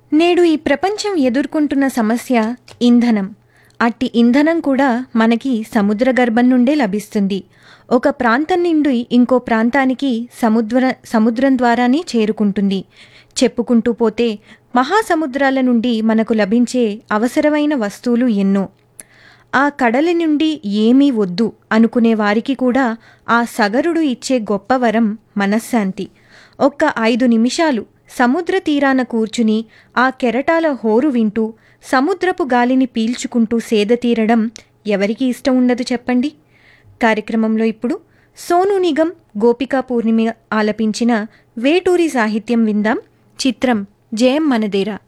నేడు ఈ ప్రపంచం ఎదుర్కొంటున్న సమస్య ఇంధనం అట్టి ఇంధనం కూడా మనకి సముద్ర గర్భం నుండే లభిస్తుంది ఒక ప్రాంతం నుండి ఇంకో ప్రాంతానికి సముద్ర సముద్రం ద్వారానే చేరుకుంటుంది చెప్పుకుంటూ పోతే మహాసముద్రాల నుండి మనకు లభించే అవసరమైన వస్తువులు ఎన్నో ఆ కడలి నుండి ఏమీ వద్దు అనుకునే వారికి కూడా ఆ సగరుడు ఇచ్చే గొప్ప వరం మనశ్శాంతి ఒక్క ఐదు నిమిషాలు సముద్ర తీరాన కూర్చుని ఆ కెరటాల హోరు వింటూ సముద్రపు గాలిని పీల్చుకుంటూ సేద తీరడం ఎవరికి ఇష్టం ఉండదు చెప్పండి కార్యక్రమంలో ఇప్పుడు సోను నిగం గోపికా పూర్ణిమ ఆలపించిన వేటూరి సాహిత్యం విందాం చిత్రం జయం మనదేరా